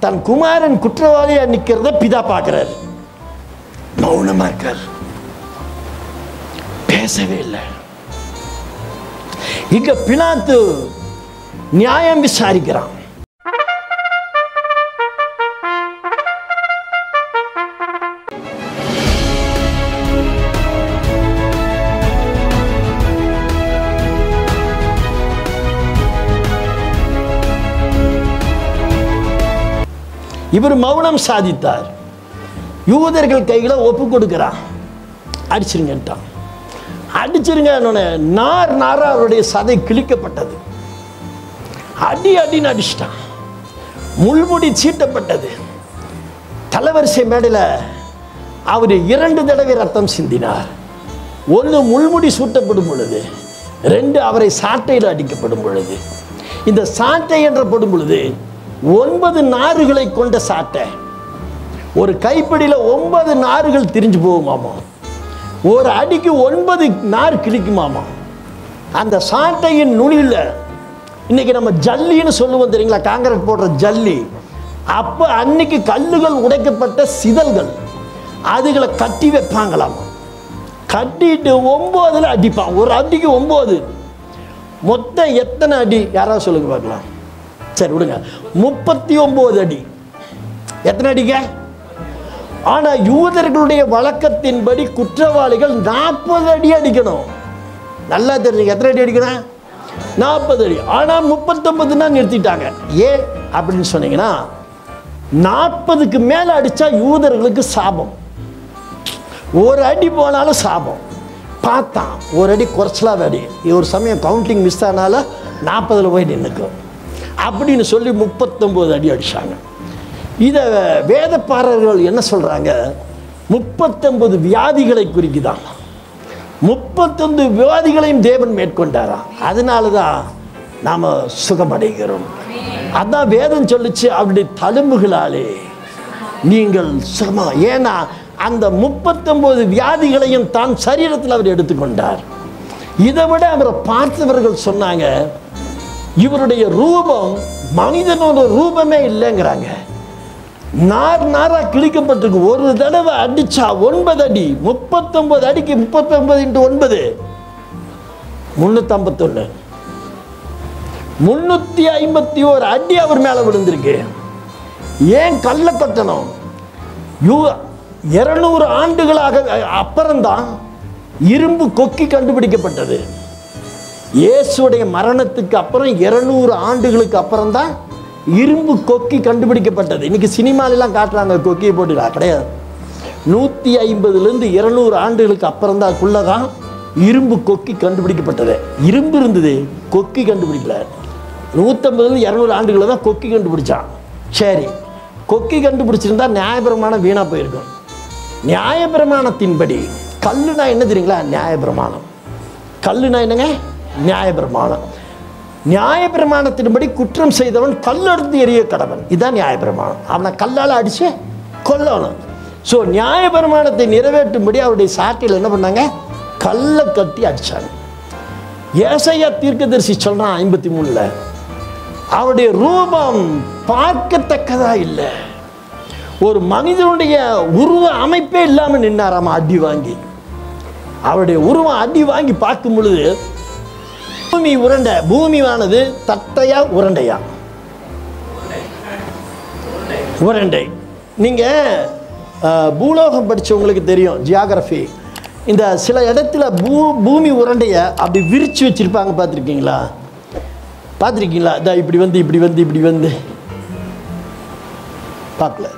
தன் குமாரன் குற்றவாளியா நிக்கிறத பிதா பார்க்கிறார் மௌனமா இருக்கார் பேசவே இல்லை இங்க பிலாத்து நியாயம் விசாரிக்கிறான் இவர் மௌனம் சாதித்தார் யூதர்கள் கைகளை ஒப்பு கொடுக்கிறான் அடிச்சிருங்கன்ட்டான் அடிச்சிருங்க நார் நாரா அவருடைய சதை கிழிக்கப்பட்டது அடி அடின்னு அடிச்சிட்டான் முள்முடி சீட்டப்பட்டது தலைவரிசை மேடையில் அவர் இரண்டு தடவை ரத்தம் சிந்தினார் ஒன்று முள்முடி சூட்டப்படும் பொழுது ரெண்டு அவரை சாட்டையில் அடிக்கப்படும் பொழுது இந்த சாட்டை என்ற படும் பொழுது ஒன்பது நாறுகளை கொண்ட சாட்டை ஒரு கைப்பிடியில் ஒன்பது நாறுகள் திரிஞ்சு போகுமாமா ஒரு அடிக்கு ஒன்பது நார் கிழிக்குமாமா அந்த சாட்டையின் நுனியில் இன்னைக்கு நம்ம ஜல்லின்னு சொல்லுவோம் தெரியுங்களா காங்கிரட் போடுற ஜல்லி அப்போ அன்னைக்கு கல்லுகள் உடைக்கப்பட்ட சிதல்கள் அதுகளை கட்டி வைப்பாங்களாமா கட்டிட்டு ஒம்போதுல அடிப்பான் ஒரு அடிக்கு ஒம்பது மொத்தம் எத்தனை அடி யாராவது சொல்லுங்க பார்க்கலாம் சரி விடுங்க முப்பத்தி ஒம்பது அடி எத்தனை அடிங்க ஆனா யூதர்களுடைய வழக்கத்தின்படி குற்றவாளிகள் நாற்பது அடி அடிக்கணும் நல்லா தெரிஞ்சுங்க எத்தனை அடி அடிக்கணும் நாற்பது அடி ஆனா முப்பத்தொன்பதுன்னா நிறுத்திட்டாங்க ஏன் அப்படின்னு சொன்னீங்கன்னா நாற்பதுக்கு மேல அடிச்சா யூதர்களுக்கு சாபம் ஒரு அடி போனாலும் சாபம் பார்த்தான் ஒரு அடி குறைச்சலாக அடி ஒரு சமயம் கவுண்டிங் மிஸ் ஆனால நாற்பதில் போய் நின்றுக்கும் அப்படின்னு சொல்லி முப்பத்தொம்போது அடி அடிச்சாங்க இதை வேதப்பாரர்கள் என்ன சொல்கிறாங்க முப்பத்தொன்பது வியாதிகளை குறிக்குதான் முப்பத்தொன்று வியாதிகளையும் தேவன் மேற்கொண்டாராம் அதனால தான் நாம் சுகமடைகிறோம் அதான் வேதம் சொல்லுச்சு அவருடைய தழும்புகளாலே நீங்கள் சுகமா ஏன்னா அந்த முப்பத்தொன்பது வியாதிகளையும் தான் சரீரத்தில் அவர் எடுத்துக்கொண்டார் இதை விட அவரை பார்த்தவர்கள் சொன்னாங்க இவருடைய ரூபம் மனிதனோட ரூபமே இல்லைங்கிறாங்க நார் நாரா கிழிக்கப்பட்டிருக்கு ஒரு தடவை அடிச்சா ஒன்பது அடி முப்பத்தொன்பது அடிக்கு முப்பத்தொன்பது இன்ட்டு ஒன்பது முன்னூத்தம்பத்தொன்னு முன்னூத்தி ஐம்பத்தி ஒரு அடி அவர் மேல விழுந்திருக்கு ஏன் கல்ல கட்டணும் யூ இருநூறு ஆண்டுகளாக அப்புறம்தான் இரும்பு கொக்கி கண்டுபிடிக்கப்பட்டது இயேசுடைய மரணத்துக்கு அப்புறம் இருநூறு ஆண்டுகளுக்கு அப்புறம் தான் இரும்பு கொக்கி கண்டுபிடிக்கப்பட்டது இன்னைக்கு சினிமாலெல்லாம் காட்டுறாங்க கொக்கியை போட்டுக்கலாம் கிடையாது நூற்றி ஐம்பதுலேருந்து இருநூறு ஆண்டுகளுக்கு அப்புறம் தான் தான் இரும்பு கொக்கி கண்டுபிடிக்கப்பட்டது இரும்பு இருந்தது கொக்கி கண்டுபிடிக்கல நூற்றம்பதுலேருந்து இரநூறு ஆண்டுகளில் தான் கொக்கி கண்டுபிடிச்சான் சரி கொக்கி கண்டுபிடிச்சிருந்தா நியாயபிரமாணம் வீணாக போயிருக்கும் நியாயபிரமாணத்தின்படி கல்லுனா என்ன தெரியுங்களா நியாயபிரமாணம் கல்லுனா என்னங்க நியாயபிரமாணம் நியாயபிரமாணத்தின்படி குற்றம் செய்தவன் கல்லெடுத்து எரிய கடவன் இதுதான் நியாயபிரமாணம் அவனை கல்லால் அடிச்சு கொல்லணும் ஸோ நியாயபிரமாணத்தை நிறைவேற்றும்படி அவருடைய சாட்டில் என்ன பண்ணாங்க கல்லை கட்டி அடிச்சாங்க ஏசையா தீர்க்கதரிசி சொல்றான் ஐம்பத்தி மூணுல அவருடைய ரூபம் பார்க்கத்தக்கதா இல்லை ஒரு மனிதனுடைய உருவ அமைப்பே இல்லாமல் நின்னாராமா அடி வாங்கி அவருடைய உருவம் அடி வாங்கி பார்க்கும் பொழுது பூமி உருண்டை பூமியானது தட்டையா உருண்டையா உருண்டை நீங்கள் பூலோகம் படிச்சவங்களுக்கு தெரியும் ஜியாகிரஃபி இந்த சில இடத்துல பூ பூமி உருண்டையை அப்படி விரிச்சு வச்சிருப்பாங்க பார்த்துருக்கீங்களா பார்த்துருக்கீங்களா இதா இப்படி வந்து இப்படி வந்து இப்படி வந்து பார்க்கல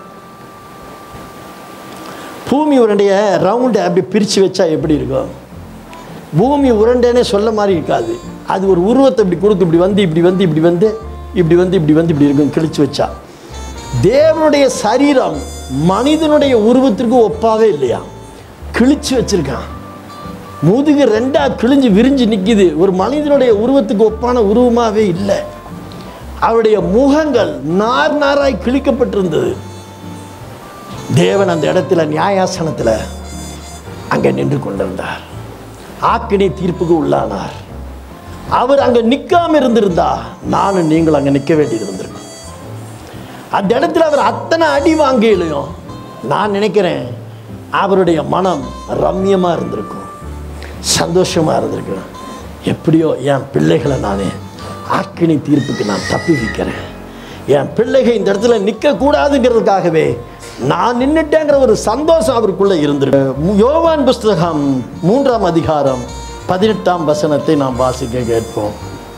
பூமி உருண்டையை ரவுண்டை அப்படி பிரித்து வச்சா எப்படி இருக்கும் பூமி உருண்டைன்னே சொல்ல மாதிரி இருக்காது அது ஒரு உருவத்தை இப்படி கொடுத்து இப்படி வந்து இப்படி வந்து இப்படி வந்து இப்படி வந்து இப்படி வந்து இப்படி இருக்கும் கிழிச்சு வச்சா தேவனுடைய சரீரம் மனிதனுடைய உருவத்திற்கு ஒப்பாவே இல்லையா கிழிச்சு வச்சிருக்கான் முதுகு ரெண்டா கிழிஞ்சு விரிஞ்சு நிக்குது ஒரு மனிதனுடைய உருவத்துக்கு ஒப்பான உருவமாவே இல்லை அவருடைய முகங்கள் நார் நாராய் கிழிக்கப்பட்டிருந்தது தேவன் அந்த இடத்துல நியாயாசனத்தில் அங்கே நின்று கொண்டிருந்தார் ஆக்கினை தீர்ப்புக்கு உள்ளானார் அவர் அங்கே நிற்காம இருந்திருந்தா நானும் நீங்களும் அங்கே நிற்க வேண்டியது இருந்திருக்கும் அந்த இடத்துல அவர் அத்தனை அடி வாங்கிலையும் நான் நினைக்கிறேன் அவருடைய மனம் ரம்யமாக இருந்திருக்கும் சந்தோஷமாக இருந்திருக்கும் எப்படியோ என் பிள்ளைகளை நானே ஆக்கினி தீர்ப்புக்கு நான் தப்பி வைக்கிறேன் என் பிள்ளைகள் இந்த இடத்துல நிற்கக்கூடாதுங்கிறதுக்காகவே நான் நின்றுட்டேங்கிற ஒரு சந்தோஷம் அவருக்குள்ளே இருந்திருக்கு யோவான் புஸ்தகம் மூன்றாம் அதிகாரம் பதினெட்டாம் வசனத்தை நாம் வாசிக்க கேட்போம்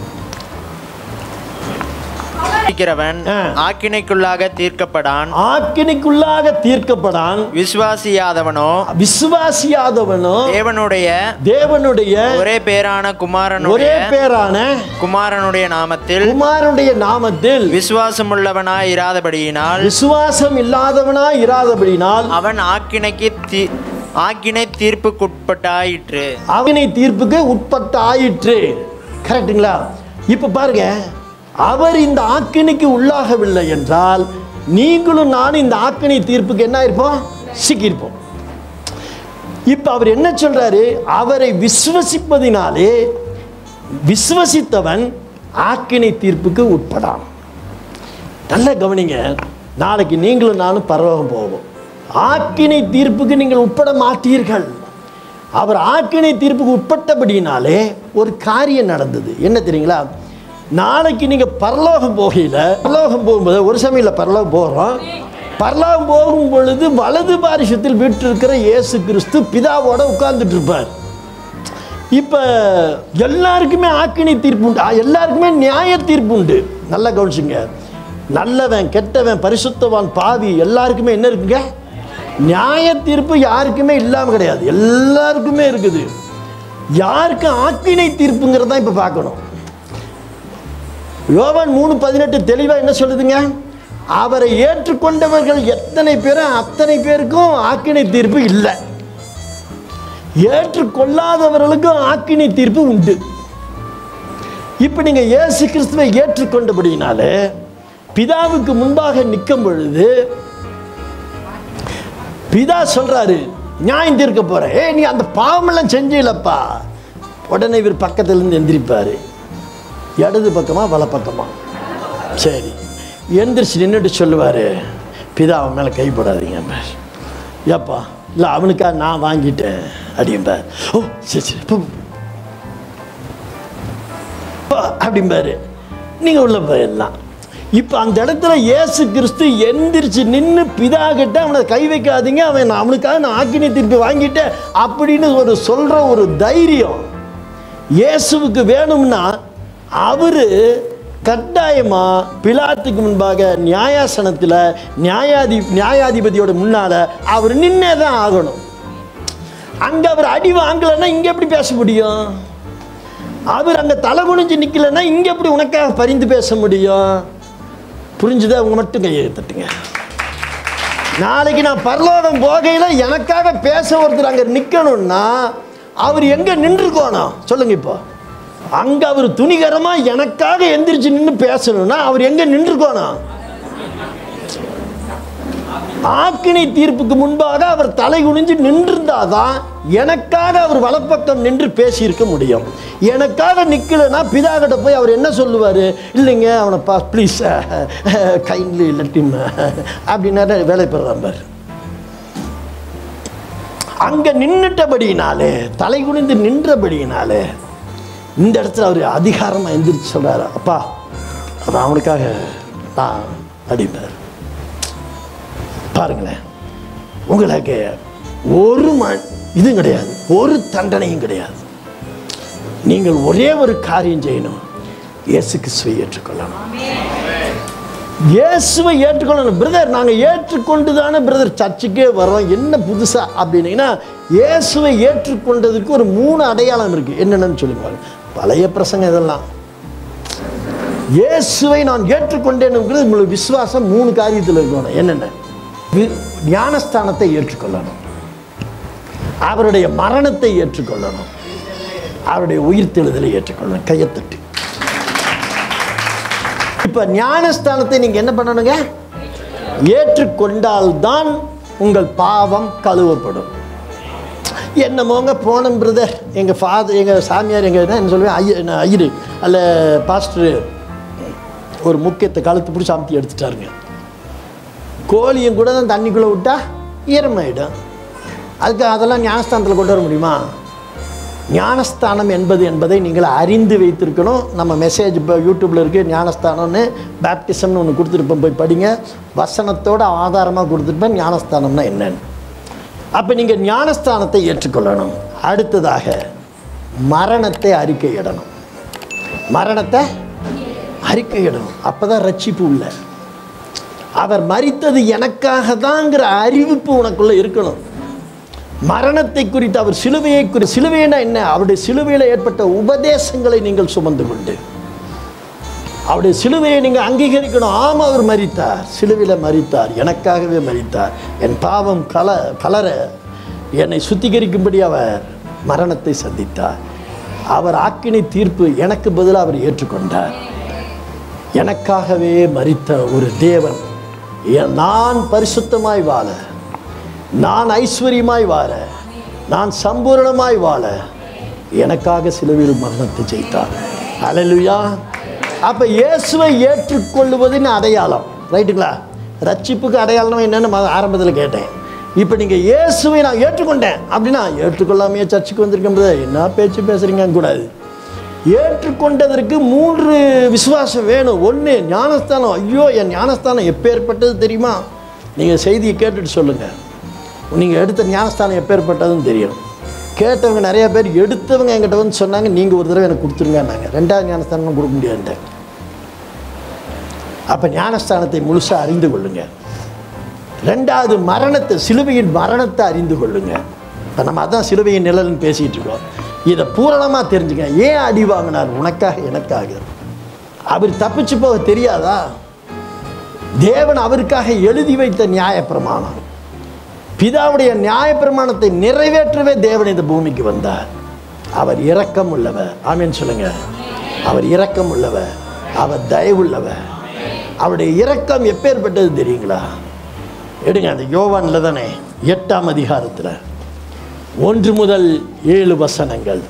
இருக்கிறவன் ஆ. ஆக்கினைக்குள்ளாக தீர்க்கப்படான் ஆக்கினிக்குள்ளாக தீர்க்கப்படான் விசுவாசியாதவனோ விசுவாசியாதவனோ தேவனுடைய தேவனுடைய ஒரே பேரான ஒரே குமாரனுடைய பேரான குமாரனுடைய நாமத்தில் குமாரனுடைய நாமத்தில் விசுவாசமுள்ளவனாய் இராதபடியினால் விசுவாசம் இல்லாதவனாய் இராதபடினால் அவன் ஆக்கினைக்கு தீ ஆக்கினை தீர்ப்புக்குட்பட்டாயிற்று அவனை தீர்ப்புக்கு உட்பட்ட ஆயிற்று கரெக்டுங்களா இப்ப பாருங்க அவர் இந்த ஆக்கினைக்கு உள்ளாகவில்லை என்றால் நீங்களும் நானும் இந்த ஆக்கினை தீர்ப்புக்கு என்ன இருப்போம் சிக்கியிருப்போம் இப்ப அவர் என்ன சொல்றாரு அவரை விசுவசிப்பதினாலே விசுவசித்தவன் ஆக்கினை தீர்ப்புக்கு உட்படான் நல்ல கவனிங்க நாளைக்கு நீங்களும் நானும் பரலோகம் போவோம் ஆக்கினை தீர்ப்புக்கு நீங்கள் உட்பட மாட்டீர்கள் அவர் ஆக்கினை தீர்ப்புக்கு உட்பட்டபடினாலே ஒரு காரியம் நடந்தது என்ன தெரியுங்களா நாளைக்கு நீங்கள் பரலோகம் போகையில் பரலோகம் போகும்போது ஒரு சமயம் பரலோகம் போகிறோம் பரலோகம் போகும் பொழுது வலது பாரிசத்தில் வீற்றிருக்கிற இயேசு கிறிஸ்து பிதாவோட உட்கார்ந்துட்டு இருப்பார் இப்போ எல்லாருக்குமே ஆக்கினை தீர்ப்பு உண்டு ஆ, எல்லாருக்குமே நியாய தீர்ப்பு உண்டு நல்லா கவனிச்சுங்க நல்லவன் கெட்டவன் பரிசுத்தவான் பாவி எல்லாருக்குமே என்ன இருக்குங்க நியாய தீர்ப்பு யாருக்குமே இல்லாமல் கிடையாது எல்லாருக்குமே இருக்குது யாருக்கு ஆக்கினை தீர்ப்புங்கிறத தான் இப்போ பார்க்கணும் யோவான் மூணு பதினெட்டு தெளிவாக என்ன சொல்லுதுங்க அவரை ஏற்றுக்கொண்டவர்கள் எத்தனை பேரோ அத்தனை பேருக்கும் ஆக்கினை தீர்ப்பு இல்லை ஏற்றுக்கொள்ளாதவர்களுக்கும் ஆக்கினை தீர்ப்பு உண்டு இப்போ நீங்கள் இயேசு கிறிஸ்துவை ஏற்றுக்கொண்டபடினாலே பிதாவுக்கு முன்பாக நிற்கும் பொழுது பிதா சொல்றாரு நியாயம் தீர்க்க போறேன் ஏய் நீ அந்த பாவமெல்லாம் செஞ்சீலப்பா உடனே இவர் பக்கத்துலேருந்து எந்திரிப்பாரு இடது பக்கமா வல பக்கமா சரி எந்திரிச்சு நின்றுட்டு சொல்லுவார் பிதா அவன் மேலே கைப்படாதீங்க ஏப்பா இல்லை அவனுக்கா நான் வாங்கிட்டேன் அப்படிம்பார் ஓ சரி சரி போ. போ, அப்படிம்பாரு நீங்கள் உள்ள போயிடலாம் இப்போ அந்த இடத்துல இயேசு கிறிஸ்து எந்திரிச்சு நின்று பிதா கிட்ட அவனை கை வைக்காதீங்க அவன் நான் அவனுக்காக நான் ஆக்கினை திருப்பி வாங்கிட்டேன் அப்படின்னு ஒரு சொல்கிற ஒரு தைரியம் இயேசுவுக்கு வேணும்னா அவர் கட்டாயமாக பிலாத்துக்கு முன்பாக நியாயாசனத்தில் நியாயாதி நியாயாதிபதியோட முன்னால் அவர் நின்னே தான் ஆகணும் அங்கே அவர் அடி வாங்கலைன்னா இங்கே எப்படி பேச முடியும் அவர் அங்கே தலை குனிஞ்சு நிற்கலைன்னா இங்கே எப்படி உனக்காக பரிந்து பேச முடியும் புரிஞ்சுதா அவங்க மட்டும் கையை தட்டுங்க நாளைக்கு நான் பரலோகம் போகையில் எனக்காக பேச ஒருத்தர் அங்கே நிற்கணும்னா அவர் எங்கே நின்றுக்கோணும் சொல்லுங்க இப்போ அங்கே அவர் துணிகரமாக எனக்காக எந்திரிச்சு நின்று பேசணும்னா அவர் எங்கே நின்றுக்கோணும் ஆக்கினை தீர்ப்புக்கு முன்பாக அவர் தலை குனிஞ்சு நின்றிருந்தாதான் எனக்காக அவர் வலப்பக்கம் நின்று பேசியிருக்க முடியும் எனக்காக நிற்கலைன்னா பிதா கிட்ட போய் அவர் என்ன சொல்லுவார் இல்லைங்க அவனை பா ப்ளீஸ் கைண்ட்லி லட்டிம் அப்படின்னா வேலை பெறான் பாரு அங்கே நின்றுட்டபடியினாலே தலை குனிந்து நின்றபடியினாலே இந்த இடத்துல அவர் அதிகாரமாக எந்திரிச்சு சொல்கிறாரு அப்பா அவன் அவனுக்காக நான் அடிப்பார் பாருங்களேன் உங்களுக்கு ஒரு ம இதுவும் கிடையாது ஒரு தண்டனையும் கிடையாது நீங்கள் ஒரே ஒரு காரியம் செய்யணும் இயேசு கிறிஸ்துவை ஏற்றுக்கொள்ளணும் இயேசுவை ஏற்றுக்கொள்ளணும் பிரதர் நாங்கள் ஏற்றுக்கொண்டு தானே பிரதர் சர்ச்சுக்கே வரோம் என்ன புதுசா அப்படின்னீங்கன்னா இயேசுவை ஏற்றுக்கொண்டதுக்கு ஒரு மூணு அடையாளம் இருக்குது என்னென்னு சொல்லுங்க பழைய பிரசங்கம் இதெல்லாம் இயேசுவை நான் ஏற்றுக்கொண்டேனுங்கிறது உங்களுக்கு விசுவாசம் மூணு காரியத்தில் இருக்கணும் என்னென்ன வி- ஞானஸ்தானத்தை ஏற்றுக்கொள்ளணும் அவருடைய மரணத்தை ஏற்றுக்கொள்ளணும் அவருடைய உயிர்த்தெழுதலை ஏற்றுக்கொள்ளணும் கையத்தட்டு இப்போ ஞானஸ்தானத்தை நீங்கள் என்ன பண்ணணுங்க ஏற்றுக்கொண்டால்தான் உங்கள் பாவம் கழுவப்படும் என்னமோங்க போனோம் பிரதர் எங்கள் ஃபாதர் எங்கள் சாமியார் எங்கள் என்ன சொல்லுவேன் ஐய நான் ஐயரு அல்ல பாஸ்டரு ஒரு முக்கியத்தை கழுத்து பிடிச்சி அமுத்தி எடுத்துட்டாருங்க கோழியும் கூட தான் தண்ணிக்குள்ளே விட்டா ஈரமாயிடும் அதுக்கு அதெல்லாம் ஞானஸ்தானத்தில் கொண்டு வர முடியுமா ஞானஸ்தானம் என்பது என்பதை நீங்கள் அறிந்து வைத்திருக்கணும் நம்ம மெசேஜ் இப்போ யூடியூப்பில் இருக்குது ஞானஸ்தானம்னு பேப்டிசம்னு ஒன்று கொடுத்துருப்போம் போய் படிங்க வசனத்தோட ஆதாரமாக கொடுத்துருப்பேன் ஞானஸ்தானம்னா என்னன்னு அப்போ நீங்கள் ஞானஸ்தானத்தை ஏற்றுக்கொள்ளணும் அடுத்ததாக மரணத்தை அறிக்கையிடணும் மரணத்தை அறிக்கையிடணும் அப்போ தான் ரட்சிப்பு உள்ள அவர் மரித்தது எனக்காக தாங்கிற அறிவிப்பு உனக்குள்ளே இருக்கணும் மரணத்தை குறித்து அவர் சிலுவையை குறி சிலுவைனா என்ன அவருடைய சிலுவையில் ஏற்பட்ட உபதேசங்களை நீங்கள் சுமந்து கொண்டு அவருடைய சிலுவையை நீங்கள் அங்கீகரிக்கணும் ஆமாம் அவர் மரித்தார் சிலுவையில் மரித்தார் எனக்காகவே மரித்தார் என் பாவம் கல கலர என்னை சுத்திகரிக்கும்படி அவர் மரணத்தை சந்தித்தார் அவர் ஆக்கினை தீர்ப்பு எனக்கு பதிலாக அவர் ஏற்றுக்கொண்டார் எனக்காகவே மரித்த ஒரு தேவன் எ- நான் பரிசுத்தமாய் வாழ நான் ஐஸ்வர்யமாய் வாழ நான் சம்பூரணமாய் வாழ எனக்காக சிலுவையில் மரணத்தை ஜெயித்தார் அல்லேலூயா அப்போ இயேசுவை ஏற்றுக்கொள்வதின் அடையாளம் ரைட்டுங்களா ரட்சிப்புக்கு அடையாளம் என்னன்னு ம- ஆரம்பத்தில் கேட்டேன் இப்போ நீங்கள் இயேசுவை நான் ஏற்றுக்கொண்டேன் அப்படின்னா ஏற்றுக்கொள்ளாமையே சர்ச்சுக்கு வந்திருக்கும் போது என்ன பேச்சு பேசுறீங்க கூடாது ஏற்றுக்கொண்டதற்கு மூன்று விசுவாசம் வேணும் ஒன்று ஞானஸ்தானம் ஐயோ என் ஞானஸ்தானம் எப்பேற்பட்டது தெரியுமா நீங்கள் செய்தியை கேட்டுட்டு சொல்லுங்கள் நீங்கள் எடுத்த ஞானஸ்தானம் எப்பேற்பட்டதுன்னு தெரியும் கேட்டவங்க நிறைய பேர் எடுத்தவங்க என்கிட்ட வந்து சொன்னாங்க நீங்கள் ஒரு தடவை எனக்கு கொடுத்துருங்கன்னாங்க ரெண்டாவது ஞானஸ்தானம் கொடுக்க முடியாதுன்ட்டேன் அப்போ ஞானஸ்தானத்தை முழுசாக அறிந்து கொள்ளுங்க ரெண்டாவது மரணத்தை சிலுவையின் மரணத்தை அறிந்து கொள்ளுங்க இப்போ நம்ம அதான் சிலுவையின் நிழல்னு பேசிகிட்டு இருக்கோம் இதை பூரணமாக தெரிஞ்சுக்க ஏன் அடி வாங்கினார் உனக்காக எனக்காக அவர் தப்பிச்சு போக தெரியாதா தேவன் அவருக்காக எழுதி வைத்த நியாயப்பிரமாணம் பிதாவுடைய நியாயப்பிரமாணத்தை நிறைவேற்றவே தேவன் இந்த பூமிக்கு வந்தார் அவர் இரக்கம் உள்ளவர் ஆமீன் சொல்லுங்க அவர் இரக்கம் உள்ளவர் அவர் தயவுள்ளவர் அவருடைய இரக்கம் எப்பேற்பட்டது தெரியுங்களா எடுங்க அந்த யோவானில் தானே எட்டாம் அதிகாரத்தில் ஒன்று முதல் ஏழு வசனங்கள்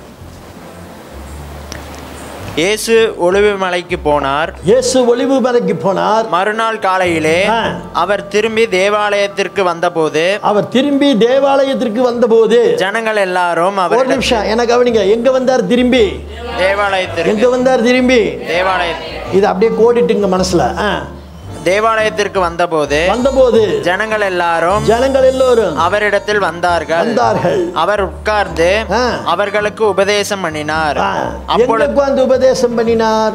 இயேசு ஒளிவு மலைக்கு போனார் இயேசு ஒளிவு மலைக்கு போனார் மறுநாள் காலையிலே ஆ. அவர் திரும்பி தேவாலயத்திற்கு வந்தபோது அவர் திரும்பி தேவாலயத்திற்கு வந்தபோது ஜனங்கள் எல்லாரும் ஒரு அவர் நிமிஷம் எனக்கு கவனிங்க எங்க வந்தார் திரும்பி தேவாலயத்திற்கு எங்க வந்தார் திரும்பி தேவாலய இது அப்படியே கோடிட்டுங்க மனசுல ஆ. தேவாலயத்திற்கு வந்தபோது வந்தபோது ஜனங்கள் எல்லாரும் ஜனங்கள் எல்லோரும் அவரிடத்தில் வந்தார்கள் வந்தார்கள் அவர் உட்கார்ந்து ஆ. அவர்களுக்கு உபதேசம் பண்ணினார் ஆ. அப்பொழுது எங்களுக்கு வந்து உபதேசம் பண்ணினார்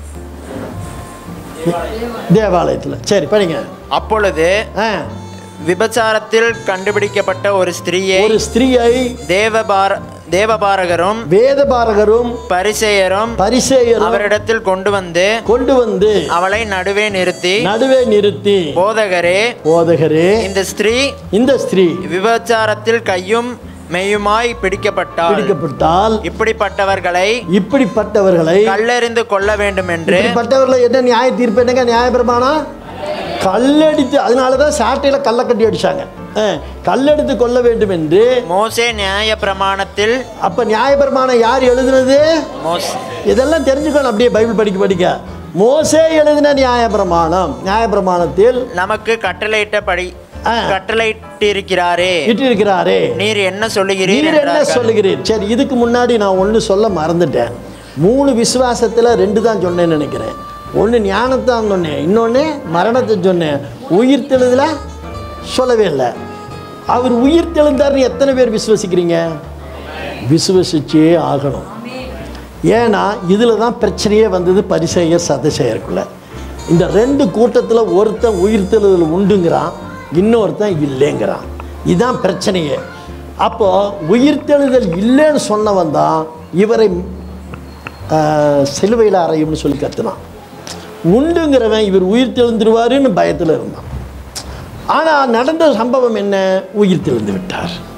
தேவாலயத்தில் சரி படிங்க அப்பொழுது ஆ. விபச்சாரத்தில் கண்டுபிடிக்கப்பட்ட ஒரு ஸ்திரீயை ஒரு ஸ்திரீயை தேவபார தேவபாரகரும் வேதபாரகரும் பரிசேயரும் பரிசேயரும் அவரிடத்தில் கொண்டு வந்து கொண்டு வந்து அவளை நடுவே நிறுத்தி நடுவே நிறுத்தி போதகரே போதகரே இந்த ஸ்திரீ இந்த ஸ்திரீ விபச்சாரத்தில் கையும் மெய்யுமாய் பிடிக்கப்பட்டாள் பிடிக்கப்பட்டால் இப்படிப்பட்டவர்களை இப்படிப்பட்டவர்களை கல்லெறிந்து கொள்ள வேண்டும் என்று இப்படிப்பட்டவர்களை என்ன நியாய தீர்ப்பு என்னங்க நியாயப்பிரமாணம் கல்லடித்து அதனால தான் சாட்டையில் கல்லை கட்டி அடிச்சாங்க ஆ, கல்லெடுத்து கொள்ள வேண்டும் என்று மோசே நியாய பிரமாணத்தில் அப்ப நியாயப்பிரமாணம் யார் எழுதுனது மோஸ் இதெல்லாம் தெரிஞ்சுக்கணும் அப்படியே பைபிள் படிக்க படிக்க மோசே எழுதின நியாயப்பிரமாணம் நியாயப்பிரமாணத்தில் நமக்கு கட்டளையிட்டபடி ஆ. கட்டளையிட்டிருக்கிறாரே இட்டிருக்கிறாரே நீர் என்ன சொல்லுகிறீர் நீர் என்ன என்றார்கள். சொல்லுகிறீர் சரி இதுக்கு முன்னாடி நான் ஒன்று சொல்ல மறந்துட்டேன் மூணு விசுவாசத்தில் ரெண்டு தான் சொன்னேன்னு நினைக்கிறேன் ஒன்று ஞானத்தான் சொன்னேன் இன்னொன்று மரணத்தை சொன்னேன் உயிர் தெழுதல சொல்லவே இல்லை அவர் உயிர் தெழுந்தார்னு எத்தனை பேர் விசுவசிக்கிறீங்க விசுவசிச்சே ஆகணும் ஏன்னா இதில் தான் பிரச்சனையே வந்தது பரிசெயர் சதசெயருக்குள்ள இந்த ரெண்டு கூட்டத்தில் ஒருத்தன் உயிர் தெழுதல் உண்டுங்கிறான் இன்னொருத்தன் இல்லைங்கிறான் இதுதான் பிரச்சனையே அப்போ உயிர் தெழுதல் இல்லைன்னு சொன்னவன் தான் இவரை சிலுவையில் அறையும்னு சொல்லி கத்துனான் உண்டுங்கிறவன் இவர் உயிர் தெழுந்துருவாருன்னு பயத்தில் இருந்தான் ஆனால் நடந்த சம்பவம் என்ன உயிர் தெழுந்து விட்டார்